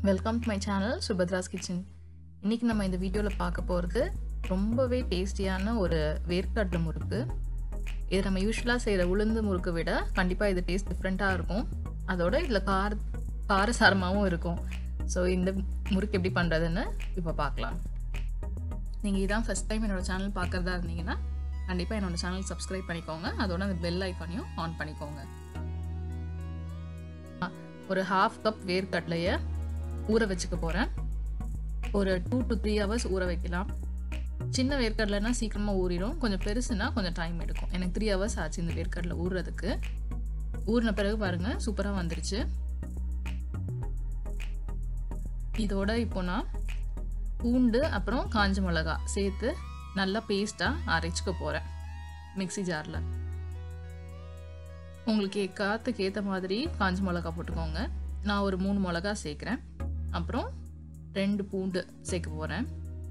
welcome to my channel Subhadra's kitchen இன்றைக்கி நம்ம இந்த வீடியோவில் பார்க்க போகிறது ரொம்பவே டேஸ்டியான ஒரு வேர்க்கடலை முறுக்கு இது நம்ம யூஸ்வலாக செய்கிற உளுந்து முறுக்கு விட கண்டிப்பாக இது டேஸ்ட் டிஃப்ரெண்ட்டாக இருக்கும் அதோட இதில் கார காரசாரமாகவும் இருக்கும் ஸோ இந்த முறுக்கு எப்படி பண்ணுறதுன்னு இப்போ பார்க்கலாம் நீங்கள் இதான் ஃபஸ்ட் டைம் என்னோடய சேனல் பார்க்குறதா இருந்தீங்கன்னா கண்டிப்பாக என்னோடய சேனல் சப்ஸ்கிரைப் பண்ணிக்கோங்க அதோட அந்த பெல் ஐக்கானையும் ஆன் பண்ணிக்கோங்க ஒரு ஹாஃப் கப் வேர்க்கடலையை ஊற வச்சுக்க போகிறேன் ஒரு டூ டு த்ரீ ஹவர்ஸ் ஊற வைக்கலாம் சின்ன வேர்க்கடலைனா சீக்கிரமாக ஊறிடும் கொஞ்சம் பெருசுனா கொஞ்சம் டைம் எடுக்கும் எனக்கு த்ரீ ஹவர்ஸ் ஆச்சு இந்த வேர்க்கடலை ஊறுறதுக்கு ஊறின பிறகு பாருங்கள் சூப்பராக வந்துருச்சு இதோட இப்போ நான் பூண்டு அப்புறம் காஞ்ச மிளகா சேர்த்து நல்லா பேஸ்ட்டாக அரைச்சிக்க போகிறேன் மிக்சி ஜாரில் உங்களுக்கு காற்றுக்கு ஏற்ற மாதிரி காஞ்ச மிளகா போட்டுக்கோங்க நான் ஒரு மூணு மிளகா சேர்க்குறேன் அப்புறம் ரெண்டு பூண்டு சேர்க்க போகிறேன்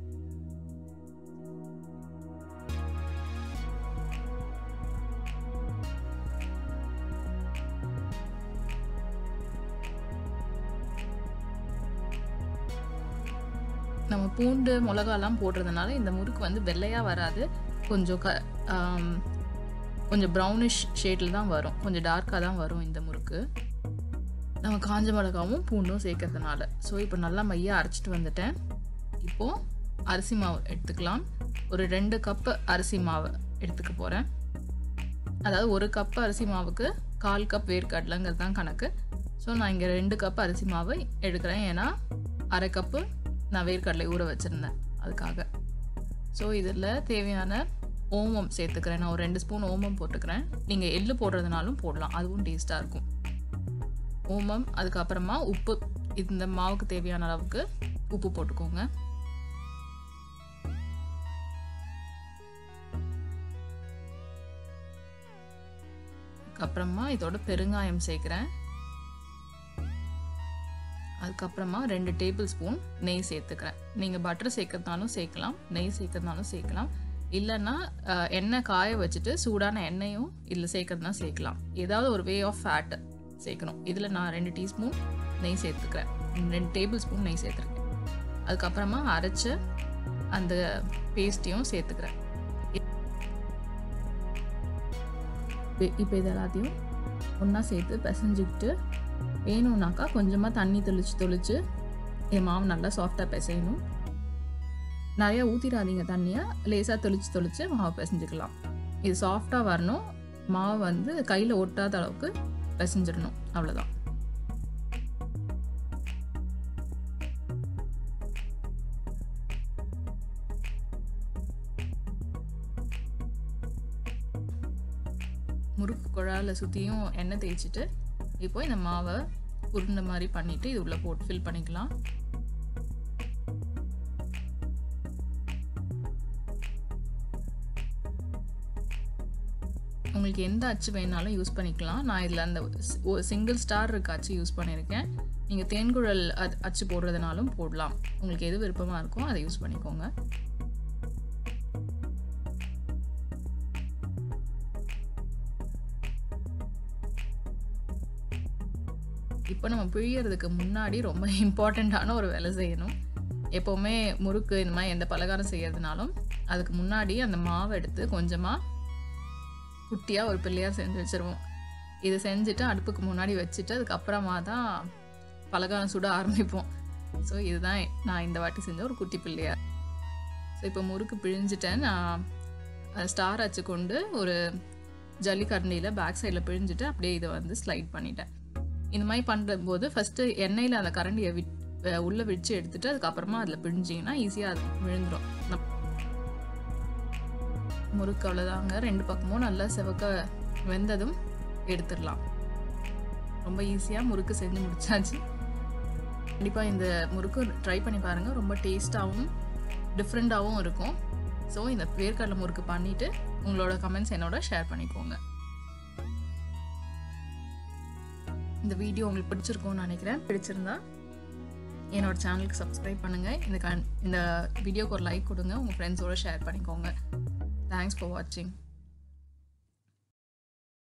நம்ம பூண்டு மிளகாலாம் போடுறதுனால இந்த முறுக்கு வந்து வெள்ளையாக வராது கொஞ்சம் க கொஞ்சம் ப்ரௌனிஷ் ஷேடில் தான் வரும் கொஞ்சம் டார்க்காக தான் வரும் இந்த முறுக்கு நம்ம காஞ்ச மிளகாவும் பூண்டும் சேர்க்கறதுனால ஸோ இப்போ நல்லா மையாக அரைச்சிட்டு வந்துட்டேன் இப்போது அரிசி மாவு எடுத்துக்கலாம் ஒரு ரெண்டு கப்பு அரிசி மாவு எடுத்துக்க போகிறேன் அதாவது ஒரு கப்பு அரிசி மாவுக்கு கால் கப் வேர்க்கடலைங்கிறது தான் கணக்கு ஸோ நான் இங்கே ரெண்டு கப் அரிசி மாவு எடுக்கிறேன் ஏன்னா அரை கப்பு நான் வேர்க்கடலை ஊற வச்சுருந்தேன் அதுக்காக ஸோ இதில் தேவையான ஓமம் சேர்த்துக்கிறேன் நான் ஒரு ரெண்டு ஸ்பூன் ஓமம் போட்டுக்கிறேன் நீங்கள் எள்ளு போடுறதுனாலும் போடலாம் அதுவும் டேஸ்ட்டாக இருக்கும் ஓமம் அதுக்கப்புறமா உப்பு இந்த மாவுக்கு தேவையான அளவுக்கு உப்பு போட்டுக்கோங்க அப்புறமா இதோட பெருங்காயம் சேர்க்குறேன் அதுக்கப்புறமா ரெண்டு டேபிள் ஸ்பூன் நெய் சேர்த்துக்கிறேன் நீங்கள் பட்டர் சேர்க்கறதுனாலும் சேர்க்கலாம் நெய் சேர்க்கறதுனாலும் சேர்க்கலாம் இல்லைன்னா எண்ணெய் காய வச்சுட்டு சூடான எண்ணெயும் இதில் சேர்க்கறதுனா சேர்க்கலாம் ஏதாவது ஒரு வே ஆஃப் ஃபேட்டு சேர்க்கணும் இதில் நான் ரெண்டு டீஸ்பூன் நெய் சேர்த்துக்கிறேன் ரெண்டு டேபிள் ஸ்பூன் நெய் சேர்த்துருக்கேன் அதுக்கப்புறமா அரைச்ச அந்த பேஸ்ட்டையும் சேர்த்துக்கிறேன் இப்போ இது எல்லாத்தையும் ஒன்றா சேர்த்து பிசைஞ்சுக்கிட்டு வேணும்னாக்கா கொஞ்சமாக தண்ணி தெளித்து தெளித்து என் மாவு நல்லா சாஃப்டாக பிசையணும் நிறையா ஊற்றிடாதீங்க தண்ணியை லேசாக தெளித்து தெளித்து மாவு பிசைஞ்சுக்கலாம் இது சாஃப்டாக வரணும் மாவு வந்து கையில் ஒட்டாத அளவுக்கு பிசைஞ்சிடணும் அவ்வளோதான் முறுக்கு குழாயில் சுற்றியும் எண்ணெய் தேய்ச்சிட்டு இப்போ இந்த மாவை உருண்டை மாதிரி பண்ணிவிட்டு இது உள்ளே போட்டு ஃபில் பண்ணிக்கலாம் உங்களுக்கு எந்த அச்சு வேணாலும் யூஸ் பண்ணிக்கலாம் நான் இதில் அந்த சிங்கிள் ஸ்டார் இருக்க அச்சு யூஸ் பண்ணியிருக்கேன் நீங்கள் தேன்குழல் அச்சு போடுறதுனாலும் போடலாம் உங்களுக்கு எது விருப்பமாக இருக்கோ அதை யூஸ் பண்ணிக்கோங்க இப்போ நம்ம பிழியறதுக்கு முன்னாடி ரொம்ப இம்பார்ட்டண்ட்டான ஒரு வேலை செய்யணும் எப்போவுமே முறுக்கு இந்த மாதிரி எந்த பலகாரம் செய்யறதுனாலும் அதுக்கு முன்னாடி அந்த மாவை எடுத்து கொஞ்சமாக குட்டியாக ஒரு பிள்ளையாக செஞ்சு வச்சுருவோம் இதை செஞ்சுட்டு அடுப்புக்கு முன்னாடி வச்சுட்டு அதுக்கப்புறமா தான் பலகாரம் சுட ஆரம்பிப்போம் ஸோ இதுதான் நான் இந்த வாட்டி செஞ்ச ஒரு குட்டி பிள்ளையா ஸோ இப்போ முறுக்கு பிழிஞ்சிட்டேன் நான் ஸ்டார் அச்சு கொண்டு ஒரு ஜல்லிக்கரண்டியில் பேக் சைடில் பிழிஞ்சிட்டு அப்படியே இதை வந்து ஸ்லைட் பண்ணிட்டேன் இந்த மாதிரி பண்ணுற போது ஃபஸ்ட்டு எண்ணெயில் அந்த கரண்டியை விட் உள்ளே விடிச்சு எடுத்துட்டு அதுக்கப்புறமா அதில் பிழிஞ்சிங்கன்னா ஈஸியாக அது விழுந்துடும் முறுக்கு அவ்வளோதாங்க ரெண்டு பக்கமும் நல்லா செவக்க வெந்ததும் எடுத்துடலாம் ரொம்ப ஈஸியாக முறுக்கு செஞ்சு முடிச்சாச்சு கண்டிப்பாக இந்த முறுக்கு ட்ரை பண்ணி பாருங்கள் ரொம்ப டேஸ்ட்டாகவும் டிஃப்ரெண்ட்டாகவும் இருக்கும் ஸோ இந்த வேர்க்கடலை முறுக்கு பண்ணிவிட்டு உங்களோட கமெண்ட்ஸ் என்னோட ஷேர் பண்ணிக்கோங்க இந்த வீடியோ உங்களுக்கு பிடிச்சிருக்கும்னு நினைக்கிறேன் பிடிச்சிருந்தா என்னோட சேனலுக்கு சப்ஸ்கிரைப் பண்ணுங்கள் இந்த கன் இந்த வீடியோக்கு ஒரு லைக் கொடுங்க உங்கள் ஃப்ரெண்ட்ஸோட ஷேர் பண்ணிக்கோங்க தேங்க்ஸ் ஃபார் வாட்சிங்